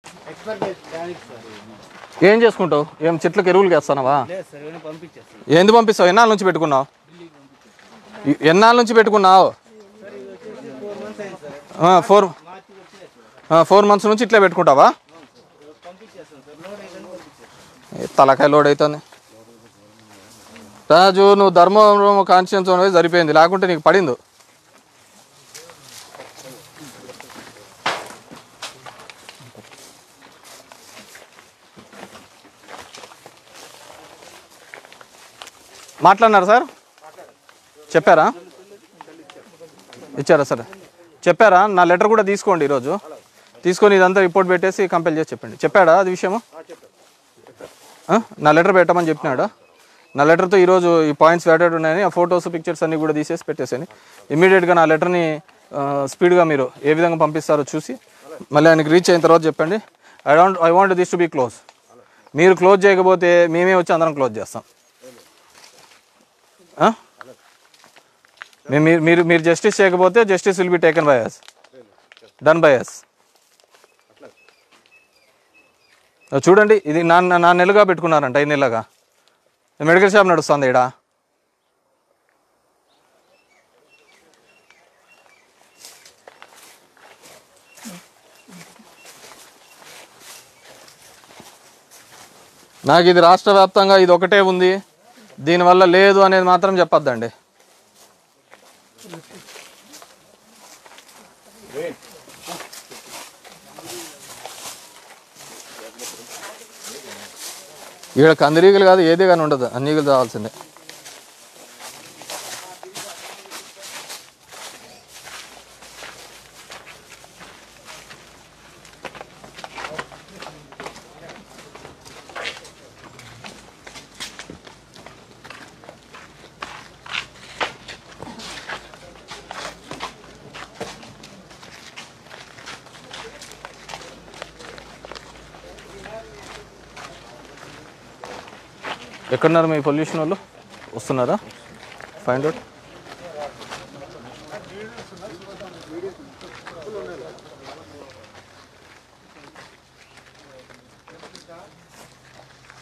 Expert దానికి sir ఏం చేసుకుంటావు ఏం చెట్లకు ఎరువులు వేస్తానవా లేదు సార్ ఇవన్నీ పంపించేస్తాను ఏంది పంపిస్తావు ఎన్నాళ్ళ నుంచి పెట్టుకున్నావు ఎ- ఎన్నాళ్ళ నుంచి పెట్టుకున్నావు సార్ ఇది వచ్చేసి ఫోర్ మంత్స్ అయింది సార్ ఫోర్ మార్చికి వచ్చేది సార్ ఫోర్ మంత్స్ నుంచి ఇట్లా పెట్టుకుంటావా పంపించేస్తాను సార్ లోడ్ అయితే పంపించేస్తాను ఏ తలకాయ లోడ్ అవుతుంది రాజు నువ్వు ధర్మవరం కాన్స్టిట్యూన్స్ అనేది సరిపోయింది లేకుంటే నీకు పడింది మాట్లాడినారు సార్ చెప్పారా ఇచ్చారా సరే చెప్పారా నా లెటర్ కూడా తీసుకోండి ఈరోజు తీసుకొని ఇదంతా రిపోర్ట్ పెట్టేసి కంపెల్ చేసి చెప్పండి చెప్పాడా అది విషయము ఆ? నా లెటర్ పెట్టమని చెప్పినాడు నా లెటర్తో ఈరోజు ఈ పాయింట్స్ వేటాడు ఉన్నాయని ఆ ఫొటోస్ పిక్చర్స్ అన్ని కూడా తీసేసి పెట్టేసాను ఇమీడియట్గా నా లెటర్ని స్పీడ్గా మీరు ఏ విధంగా పంపిస్తారో చూసి మళ్ళీ ఆయనకి రీచ్ అయిన తర్వాత చెప్పండి I don't I want this to be close మీరు క్లోజ్ చేయకపోతే మేమే వచ్చి అందరం క్లోజ్ చేస్తాం ఆ? మీ- మీరు మీరు మీరు జస్టిస్ చేయకపోతే justice will be taken by us done by us చూడండి ఇది నా నా- నా నెలగా పెట్టుకున్నారంట ఐదు నెలగా మెడికల్ షాప్ నడుస్తుంది ఇక్కడ నాకు ఇది రాష్ట్ర వ్యాప్తంగా ఇది ఒకటే ఉంది దీనివల్ల లేదు అనేది మాత్రం చెప్పొద్దండి ఇక్కడ కందిరీగలు కాదు ఏదే కానీ ఉండదు అన్ని ఈగలు రావాల్సిందే ఎక్కడున్నారు మీ పొల్యూషన్ వాళ్ళు వస్తున్నారా ఫైండ్ అవుట్